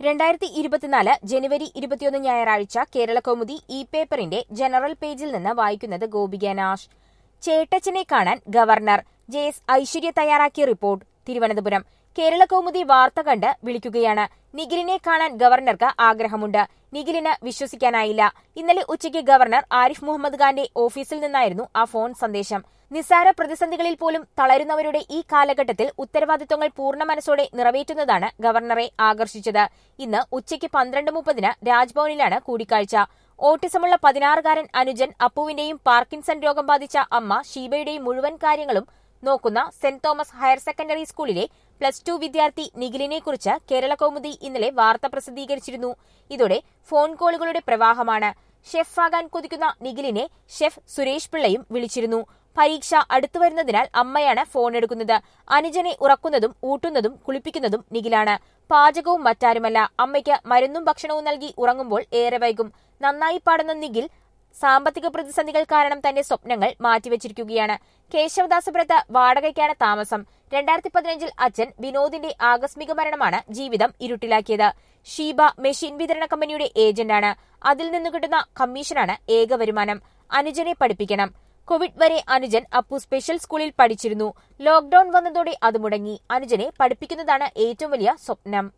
രണ്ടായിരത്തി ഇരുപത്തിനാല് ജനുവരി ഇരുപത്തിയൊന്ന് ഞായറാഴ്ച കേരള കൗമുദി ഇ പേപ്പറിന്റെ ജനറൽ പേജിൽ നിന്ന് വായിക്കുന്നത് ഗോപിക നാഷ് ചേട്ടച്ചനെ കാണാൻ ഗവർണർ ജെ എസ് ഐശ്വര്യ തയ്യാറാക്കിയ റിപ്പോർട്ട് തിരുവനന്തപുരം കേരള കൗമുദി വാർത്ത കണ്ട് വിളിക്കുകയാണ് നിഖിലിനെ കാണാൻ ഗവർണർക്ക് ആഗ്രഹമുണ്ട് നിഖിലിന് വിശ്വസിക്കാനായില്ല ഇന്നലെ ഉച്ചയ്ക്ക് ഗവർണർ ആരിഫ് മുഹമ്മദ് ഖാന്റെ ഓഫീസിൽ നിന്നായിരുന്നു ആ ഫോൺ സന്ദേശം നിസ്സാര പ്രതിസന്ധികളിൽ പോലും തളരുന്നവരുടെ ഈ കാലഘട്ടത്തിൽ ഉത്തരവാദിത്വങ്ങൾ പൂർണ്ണ മനസ്സോടെ നിറവേറ്റുന്നതാണ് ഗവർണറെ ആകർഷിച്ചത് ഇന്ന് ഉച്ചയ്ക്ക് പന്ത്രണ്ട് മുപ്പതിന് രാജ്ഭവനിലാണ് കൂടിക്കാഴ്ച ഓട്ടിസമുള്ള പതിനാറുകാരൻ അനുജൻ അപ്പുവിന്റെയും പാർക്കിൻസൺ രോഗം ബാധിച്ച അമ്മ ഷീബയുടെയും മുഴുവൻ കാര്യങ്ങളും നോക്കുന്ന സെന്റ് തോമസ് ഹയർ സെക്കൻഡറി സ്കൂളിലെ പ്ലസ് ടു വിദ്യാർത്ഥി നിഖിലിനെക്കുറിച്ച് കേരള കൗമുദി ഇന്നലെ വാർത്ത പ്രസിദ്ധീകരിച്ചിരുന്നു ഇതോടെ ഫോൺ കോളുകളുടെ പ്രവാഹമാണ് ഷെഫാകാൻ കൊതിക്കുന്ന നിഖിലിനെ ഷെഫ് സുരേഷ് പിള്ളയും വിളിച്ചിരുന്നു പരീക്ഷ അടുത്തുവരുന്നതിനാൽ അമ്മയാണ് ഫോൺ എടുക്കുന്നത് അനുജനെ ഉറക്കുന്നതും ഊട്ടുന്നതും കുളിപ്പിക്കുന്നതും നിഖിലാണ് പാചകവും മറ്റാരുമല്ല അമ്മയ്ക്ക് മരുന്നും ഭക്ഷണവും നൽകി ഉറങ്ങുമ്പോൾ ഏറെ വൈകും നന്നായി പാടുന്ന നിഖിൽ സാമ്പത്തിക പ്രതിസന്ധികൾ കാരണം തന്റെ സ്വപ്നങ്ങൾ മാറ്റിവെച്ചിരിക്കുകയാണ് കേശവദാസപുരത്ത് വാടകയ്ക്കാണ് താമസം രണ്ടായിരത്തി പതിനഞ്ചിൽ അച്ഛൻ വിനോദിന്റെ ആകസ്മിക മരണമാണ് ജീവിതം ഇരുട്ടിലാക്കിയത് ഷീബ മെഷീൻ വിതരണ കമ്പനിയുടെ ഏജന്റാണ് അതിൽ നിന്ന് കിട്ടുന്ന കമ്മീഷനാണ് ഏക വരുമാനം അനുജനെ പഠിപ്പിക്കണം കോവിഡ് വരെ അനുജൻ അപ്പു സ്പെഷ്യൽ സ്കൂളിൽ പഠിച്ചിരുന്നു ലോക്ഡൌൺ വന്നതോടെ അത് മുടങ്ങി അനുജനെ പഠിപ്പിക്കുന്നതാണ് ഏറ്റവും വലിയ സ്വപ്നം